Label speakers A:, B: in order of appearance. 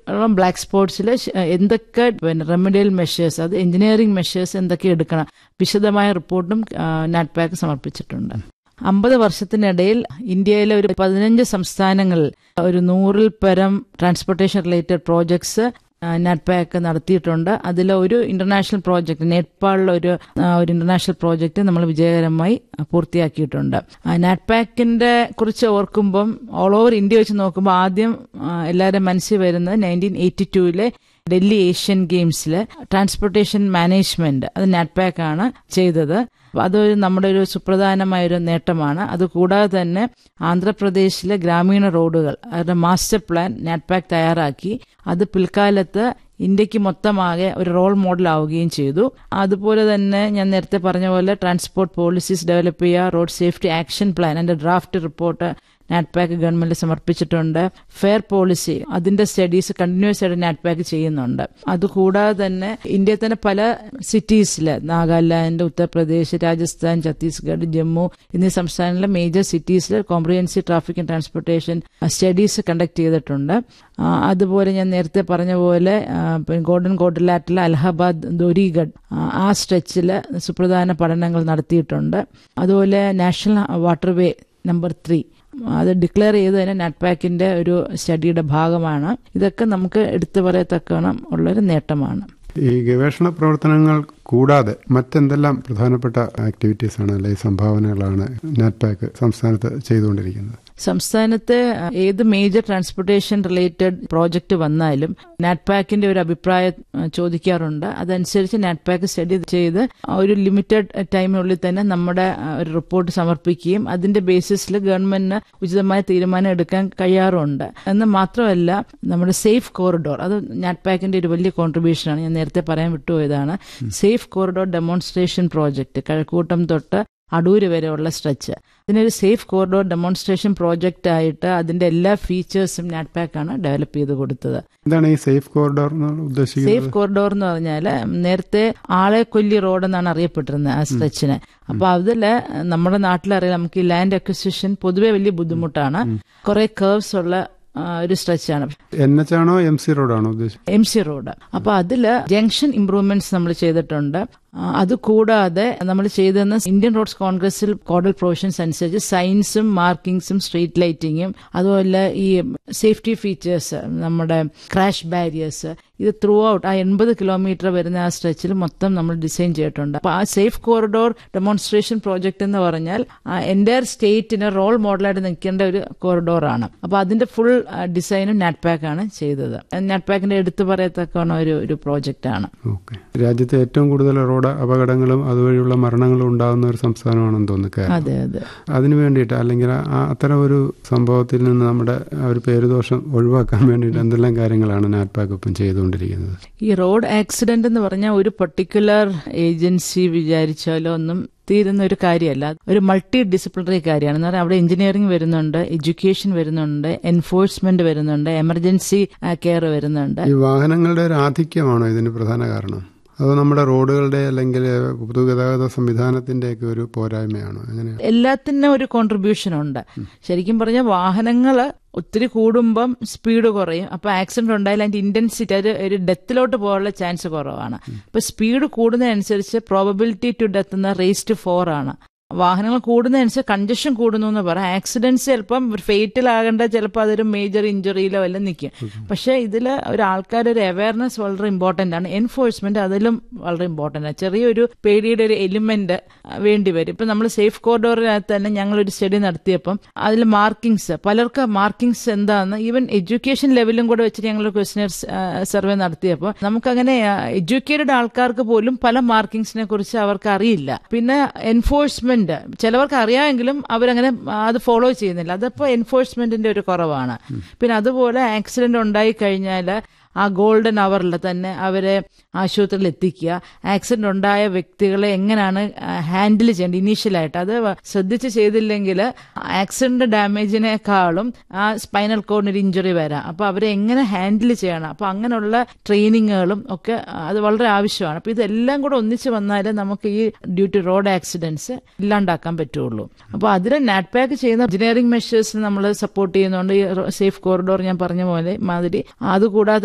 A: black സ്പോട്സിൽ എന്തൊക്കെ പിന്നെ റെമഡിയൽ മെഷേഴ്സ് അത് എഞ്ചിനീയറിംഗ് മെഷേഴ്സ് എന്തൊക്കെ എടുക്കണം വിശദമായ റിപ്പോർട്ടും നാറ്റ്പാക്ക് സമർപ്പിച്ചിട്ടുണ്ട് അമ്പത് വർഷത്തിനിടയിൽ ഇന്ത്യയിലെ ഒരു പതിനഞ്ച് സംസ്ഥാനങ്ങളിൽ ഒരു നൂറിൽ പരം ട്രാൻസ്പോർട്ടേഷൻ റിലേറ്റഡ് പ്രോജക്ട്സ് നാറ്റ്പാക്ക് നടത്തിയിട്ടുണ്ട് അതിൽ ഒരു ഇന്റർനാഷണൽ പ്രോജക്റ്റ് നേപ്പാളിലെ ഒരു ഒരു ഇന്റർനാഷണൽ പ്രോജക്റ്റ് നമ്മൾ വിജയകരമായി പൂർത്തിയാക്കിയിട്ടുണ്ട് നാറ്റ്പാക്കിന്റെ കുറിച്ച് ഓർക്കുമ്പം ഓൾ ഓവർ ഇന്ത്യ വെച്ച് നോക്കുമ്പോൾ ആദ്യം എല്ലാവരും മനസ്സിൽ വരുന്നത് നയൻറ്റീൻ എയ്റ്റി ടൂവിലെ ഡൽഹി ഏഷ്യൻ ഗെയിംസിൽ ട്രാൻസ്പോർട്ടേഷൻ മാനേജ്മെന്റ് അത് നാറ്റ്പാക്ക് ആണ് ചെയ്തത് അതൊരു നമ്മുടെ ഒരു സുപ്രധാനമായ ഒരു നേട്ടമാണ് അതുകൂടാതെ തന്നെ ആന്ധ്രാപ്രദേശിലെ ഗ്രാമീണ റോഡുകൾ അവരുടെ മാസ്റ്റർ പ്ലാൻ നാറ്റ്പാക്ക് തയ്യാറാക്കി അത് പിൽക്കാലത്ത് ഇന്ത്യക്ക് മൊത്തമാകെ ഒരു റോൾ മോഡൽ ആവുകയും ചെയ്തു അതുപോലെ തന്നെ ഞാൻ നേരത്തെ പറഞ്ഞ പോലെ ട്രാൻസ്പോർട്ട് പോളിസീസ് ഡെവലപ്പ് ചെയ്യുക റോഡ് സേഫ്റ്റി ആക്ഷൻ പ്ലാൻ അതിന്റെ ഡ്രാഫ്റ്റ് റിപ്പോർട്ട് നാറ്റ്പാക്ക് ഗവൺമെന്റ് സമർപ്പിച്ചിട്ടുണ്ട് ഫെയർ പോളിസി അതിന്റെ സ്റ്റഡീസ് കണ്ടിന്യൂസ് ആയിട്ട് നാറ്റ്പാക്ക് ചെയ്യുന്നുണ്ട് അതുകൂടാതെ തന്നെ ഇന്ത്യയിൽ തന്നെ പല സിറ്റീസിൽ നാഗാലാൻഡ് ഉത്തർപ്രദേശ് രാജസ്ഥാൻ ഛത്തീസ്ഗഡ് ജമ്മു എന്നീ സംസ്ഥാനങ്ങളിലെ മേജർ സിറ്റീസിൽ comprehensive traffic and transportation studies conduct ചെയ്തിട്ടുണ്ട് അതുപോലെ ഞാൻ നേരത്തെ പറഞ്ഞ പോലെ ഗോൾഡൻ കോട്ടിലാറ്റിലെ അലഹബാദ് ദോരിഗഡ് ആ സ്ട്രെച്ചിൽ സുപ്രധാന പഠനങ്ങൾ നടത്തിയിട്ടുണ്ട് അതുപോലെ നാഷണൽ വാട്ടർവേ നമ്പർ ത്രീ അത് ഡിക്ലെയർ ചെയ്ത് തന്നെ നാറ്റ്പാക്കിന്റെ ഒരു സ്റ്റഡിയുടെ ഭാഗമാണ് ഇതൊക്കെ നമുക്ക് എടുത്തു പറയത്തക്കണം ഉള്ളൊരു നേട്ടമാണ്
B: ഈ ഗവേഷണ പ്രവർത്തനങ്ങൾ കൂടാതെ മറ്റെന്തെല്ലാം പ്രധാനപ്പെട്ട ആക്ടിവിറ്റീസ് ആണ് അല്ലെങ്കിൽ സംഭാവനകളാണ് നാറ്റ്പാക്ക് സംസ്ഥാനത്ത് ചെയ്തുകൊണ്ടിരിക്കുന്നത്
A: സംസ്ഥാനത്ത് ഏത് മേജർ ട്രാൻസ്പോർട്ടേഷൻ റിലേറ്റഡ് പ്രോജക്റ്റ് വന്നാലും നാറ്റ്പാക്കിന്റെ ഒരു അഭിപ്രായം ചോദിക്കാറുണ്ട് അതനുസരിച്ച് നാറ്റ്പാക്ക് സ്റ്റഡി ചെയ്ത് ഒരു ലിമിറ്റഡ് ടൈമിനുള്ളിൽ തന്നെ നമ്മുടെ ഒരു റിപ്പോർട്ട് സമർപ്പിക്കുകയും അതിന്റെ ബേസിസിൽ ഗവൺമെന്റിന് ഉചിതമായ തീരുമാനം എടുക്കാൻ കഴിയാറുണ്ട് എന്ന് മാത്രമല്ല നമ്മുടെ സേഫ് കോറിഡോർ അത് നാറ്റ്പാക്കിന്റെ ഒരു വലിയ കോൺട്രിബ്യൂഷനാണ് ഞാൻ നേരത്തെ പറയാൻ വിട്ടുപോയതാണ് safe corridor demonstration project Kazhakoottam തൊട്ട് അടൂര് വരെയുള്ള സ്ട്രെച്ച് ഇതിനൊരു സേഫ് കോറിഡോർ ഡെമോൺസ്ട്രേഷൻ പ്രോജക്റ്റ് ആയിട്ട് അതിന്റെ എല്ലാ ഫീച്ചേഴ്സും നാറ്റ്പാക്ക് ആണ് ഡെവലപ്പ് ചെയ്ത് കൊടുത്തത്
B: എന്താണ് ഈ സേഫ് കോറിഡോർ ഉദ്ദേശിക്കുന്നത്
A: സേഫ് കോറിഡോർ എന്ന് പറഞ്ഞാൽ നേരത്തെ ആളെ കൊല്ലി റോഡ് എന്നാണ് അറിയപ്പെട്ടിരുന്നത് ആ സ്ട്രെച്ചിന് അപ്പൊ അതില് നമ്മുടെ നാട്ടിലറിയാം നമുക്ക് ഈ ലാൻഡ് അക്വിസിഷൻ പൊതുവെ വലിയ ബുദ്ധിമുട്ടാണ് കുറെ കേർവ്സ് ഉള്ള ഒരു സ്ട്രെച്ചാണ്
B: എൻ എച്ച് ആണോ എം സി റോഡാണോ ഉദ്ദേശിച്ചത്
A: എം സി റോഡ് അപ്പൊ അതില് ജംഗ്ഷൻ ഇംപ്രൂവ്മെന്റ്സ് നമ്മൾ ചെയ്തിട്ടുണ്ട് അത് കൂടാതെ നമ്മൾ ചെയ്തെന്ന് ഇന്ത്യൻ റോഡ്സ് കോൺഗ്രസിൽ കോഡൽ പ്രൊവിഷൻസ് അനുസരിച്ച് സൈൻസും മാർക്കിങ്സും സ്ട്രീറ്റ് ലൈറ്റിങ്ങും അതുപോലെ ഈ സേഫ്റ്റി ഫീച്ചേഴ്സ് നമ്മുടെ ക്രാഷ് ബാരിയേഴ്സ് ഇത് ത്രൂ ഔട്ട് ആ എൺപത് കിലോമീറ്റർ വരുന്ന ആ സ്ട്രെച്ചിൽ മൊത്തം നമ്മൾ ഡിസൈൻ ചെയ്തിട്ടുണ്ട് അപ്പൊ ആ സേഫ് കോറിഡോർ ഡെമോൺസ്ട്രേഷൻ പ്രോജക്റ്റ് എന്ന് പറഞ്ഞാൽ എൻ്റയർ സ്റ്റേറ്റിന് റോൾ മോഡലായിട്ട് നിൽക്കേണ്ട ഒരു കോറിഡോറാണ് അപ്പൊ അതിന്റെ ഫുൾ ഡിസൈനും നാറ്റ്പാക്ക് ആണ് ചെയ്തത് നാറ്റ്പാക്കിന്റെ എടുത്തു പറയത്തക്കവണ്ണ ഒരു ഒരു പ്രോജക്റ്റ് ആണ്
B: ഓക്കെ രാജ്യത്തെ ഏറ്റവും കൂടുതൽ റോഡ് അപകടങ്ങളും അതുവഴിയുള്ള മരണങ്ങളും ഉണ്ടാകുന്ന ഒരു സംസ്ഥാനമാണെന്ന് തോന്നുന്നു കേരളം
A: അതെ അതെ
B: അതിനു വേണ്ടിയിട്ട് അല്ലെങ്കിൽ അത്തരം ഒരു സംഭവത്തിൽ നിന്ന് നമ്മുടെ ഒരു പേരുദോഷം ഒഴിവാക്കാൻ വേണ്ടിയിട്ട് എന്തെല്ലാം കാര്യങ്ങളാണ് നാറ്റ്പാക്ക് ഇപ്പം ചെയ്തുകൊണ്ടിരിക്കുന്നത്
A: ഈ റോഡ് ആക്സിഡന്റ് എന്ന് പറഞ്ഞാൽ ഒരു പർട്ടിക്കുലർ ഏജൻസി വിചാരിച്ചാലോ ഒന്നും തീരുന്ന ഒരു കാര്യമല്ല ഒരു മൾട്ടി ഡിസിപ്ലിനറി കാര്യമാണ് എന്ന് പറഞ്ഞാൽ അവിടെ എഞ്ചിനീയറിംഗ് വരുന്നുണ്ട് എഡ്യൂക്കേഷൻ വരുന്നുണ്ട് എൻഫോഴ്സ്മെന്റ് വരുന്നുണ്ട് എമർജൻസി കെയർ വരുന്നുണ്ട്
B: ഈ വാഹനങ്ങളുടെ ഒരു ആധിക്യമാണോ ഇതിന് പ്രധാന കാരണം അത് നമ്മുടെ റോഡുകളുടെ അല്ലെങ്കിൽ പൊതുഗതാഗത സംവിധാനത്തിന്റെ ഒക്കെ ഒരു പോരായ്മയാണോ എങ്ങനെയാണ്
A: എല്ലാത്തിനും ഒരു കോൺട്രിബ്യൂഷൻ ഉണ്ട് ശരിക്കും പറഞ്ഞാൽ വാഹനങ്ങൾ ഒത്തിരി കൂടുമ്പം സ്പീഡ് കുറയും അപ്പൊ ആക്സിഡന്റ് ഉണ്ടായാൽ അതിന്റെ ഇന്റൻസിറ്റി അത് ഒരു ഡെത്തിലോട്ട് പോകാനുള്ള ചാൻസ് കുറവാണ് അപ്പൊ സ്പീഡ് കൂടുന്നതനുസരിച്ച് പ്രോബബിലിറ്റി ടു ഡെത്ത് എന്ന റേസ് ടു ഫോർ ആണ് വാഹനങ്ങൾ കൂടുന്നതനുസരിച്ച് കൺജഷൻ കൂടുന്നു എന്ന് പറയാം ആക്സിഡൻസ് ചിലപ്പം ഫേറ്റൽ ആകേണ്ട ചിലപ്പോൾ അതൊരു മേജർ ഇഞ്ചുറിയിലോ വല്ലതും നിൽക്കും പക്ഷെ ഇതിൽ ഒരു ആൾക്കാരുടെ ഒരു അവയർനെസ് വളരെ ഇമ്പോർട്ടന്റ് ആണ് എൻഫോഴ്സ്മെന്റ് അതിലും വളരെ ഇമ്പോർട്ടന്റ് ആണ് ചെറിയൊരു പേടിയുടെ ഒരു എലിമെന്റ് വേണ്ടി വരും ഇപ്പൊ നമ്മൾ സേഫ് കോറിഡോറിനകത്ത് തന്നെ ഞങ്ങളൊരു സ്റ്റഡി നടത്തിയപ്പം അതിൽ മാർക്കിങ്സ് പലർക്ക് മാർക്കിങ്സ് എന്താന്ന് ഈവൻ എഡ്യൂക്കേഷൻ ലെവലും കൂടെ വെച്ചിട്ട് ഞങ്ങൾ ക്വസ്റ്റിനർ സർവേ നടത്തിയപ്പോൾ നമുക്കങ്ങനെ എഡ്യൂക്കേറ്റഡ് ആൾക്കാർക്ക് പോലും പല മാർക്കിങ്സിനെ കുറിച്ച് അവർക്ക് അറിയില്ല പിന്നെ എൻഫോഴ്സ്മെന്റ് ചിലവർക്ക് അറിയാമെങ്കിലും അവരങ്ങനെ അത് ഫോളോ ചെയ്യുന്നില്ല അതപ്പോൾ എൻഫോഴ്സ്മെന്റിന്റെ ഒരു കുറവാണ് പിന്നെ അതുപോലെ ആക്സിഡന്റ് ഉണ്ടായി കഴിഞ്ഞാൽ ആ ഗോൾഡൻ അവറിൽ തന്നെ അവരെ ആശുപത്രിയിൽ എത്തിക്കുക ആക്സിഡന്റ് ഉണ്ടായ വ്യക്തികളെ എങ്ങനെയാണ് ഹാൻഡിൽ ചെയ്യേണ്ടത് ഇനീഷ്യലായിട്ട് അത് ശ്രദ്ധിച്ച് ചെയ്തില്ലെങ്കിൽ ആക്സിഡന്റ് ഡാമേജിനേക്കാളും ആ സ്പൈനൽ കോഡിന് ഒരു ഇഞ്ചുറി വരാം അപ്പൊ അവരെ എങ്ങനെ ഹാൻഡിൽ ചെയ്യണം അപ്പൊ അങ്ങനെയുള്ള ട്രെയിനിങ്ങുകളും ഒക്കെ അത് വളരെ ആവശ്യമാണ് അപ്പൊ ഇതെല്ലാം കൂടെ ഒന്നിച്ച് വന്നാൽ നമുക്ക് ഈ ഡ്യൂ ടു റോഡ് ആക്സിഡൻസ് ഇല്ലാണ്ടാക്കാൻ പറ്റുള്ളൂ അപ്പൊ അതിൽ നാറ്റ്പാക്ക് ചെയ്യുന്ന എഞ്ചിനീയറിംഗ് മെഷേഴ്സ് നമ്മൾ സപ്പോർട്ട് ചെയ്യുന്നുണ്ട് ഈ സേഫ് കോറിഡോർ ഞാൻ പറഞ്ഞ പോലെ മാതിരി അതുകൂടാതെ